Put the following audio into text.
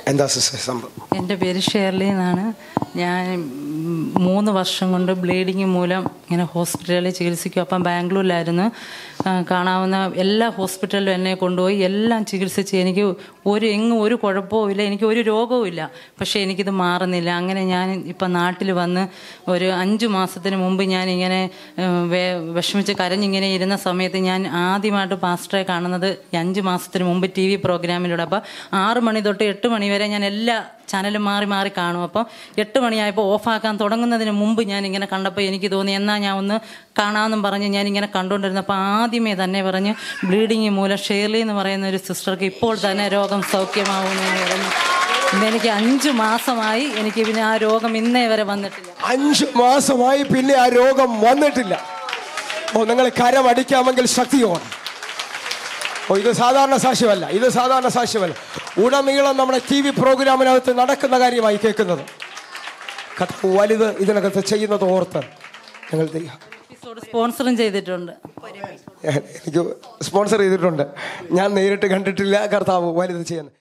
എന്താ സിസ്റ്റർ സംഭവം എൻ്റെ പേര് ഷേർലി എന്നാണ് ഞാൻ ഉം, മൂന്ന് വർഷം കൊണ്ട് ബ്ലീഡിങ് മൂലം ഇങ്ങനെ ഹോസ്പിറ്റലിൽ ചികിത്സിക്കും അപ്പം ബാംഗ്ലൂരിലായിരുന്നു ആ, കാണാവുന്ന എല്ലാ ഹോസ്പിറ്റലിലും എന്നെ കൊണ്ടുപോയി എല്ലാം ചികിത്സിച്ച് എനിക്ക് ഒരു എങ്ങും ഒരു കുഴപ്പവും ഇല്ല എനിക്ക് ഒരു രോഗവും ഇല്ല പക്ഷേ എനിക്കിത് മാറുന്നില്ല അങ്ങനെ ഞാൻ ഇപ്പം നാട്ടിൽ വന്ന് ഒരു അഞ്ച് മാസത്തിന് മുമ്പ് ഞാൻ ഇങ്ങനെ ഉം, വേ- വിഷമിച്ച് കരഞ്ഞിങ്ങനെ ഇരുന്ന സമയത്ത് ഞാൻ ആദ്യമായിട്ട് പാസ്റ്ററെ കാണുന്നത് ഈ അഞ്ച് മാസത്തിന് മുമ്പ് ടി വി പ്രോഗ്രാമിലൂടെ അപ്പോൾ ആറ് മണി തൊട്ട് എട്ട് മണി വരെ ഞാൻ എല്ലാ ചാനലും മാറി മാറി കാണും അപ്പം എട്ട് മണിയായപ്പോൾ ഓഫാക്കാൻ തുടങ്ങുന്നതിന് മുമ്പ് ഞാൻ ഇങ്ങനെ കണ്ടപ്പോൾ എനിക്ക് തോന്നി എന്നാൽ ഞാൻ ഒന്ന് കാണാമെന്നും പറഞ്ഞ് ഞാൻ ഇങ്ങനെ കണ്ടുകൊണ്ടിരുന്നപ്പോൾ ആദ്യമേ തന്നെ പറഞ്ഞ് ബ്ലീഡിങ് മൂലം ഷേർലി എന്ന് പറയുന്ന ഒരു സിസ്റ്റർക്ക് ഇപ്പോൾ തന്നെ രോഗം സൗഖ്യമാവുമെന്ന് പറഞ്ഞു ഇന്ന് എനിക്ക് അഞ്ച് മാസമായി എനിക്ക് പിന്നെ ആ രോഗം ഇന്നേ വരെ വന്നിട്ടില്ല അഞ്ച് മാസമായി പിന്നെ ആ രോഗം വന്നിട്ടില്ല ഓ നിങ്ങൾ കരം അടിക്കാമെങ്കിൽ ശക്തിയോടെ ഓ ഇത് സാധാരണ സാക്ഷ്യമല്ല ഇത് സാധാരണ സാക്ഷ്യമല്ല ഉടനീളം നമ്മുടെ ടി വി പ്രോഗ്രാമിനകത്ത് നടക്കുന്ന കാര്യമായി കേൾക്കുന്നത് കർത്താവ് വലുത് ഇതിനകത്ത് ചെയ്യുന്നത് ഓർത്ത് ഞങ്ങൾ ദൈവം എപ്പിസോഡ് സ്പോൺസറും ചെയ്തിട്ടുണ്ട് എനിക്ക് സ്പോൺസർ ചെയ്തിട്ടുണ്ട് ഞാൻ നേരിട്ട് കണ്ടിട്ടില്ല കർത്താവ് വലുത് ചെയ്യുന്നത്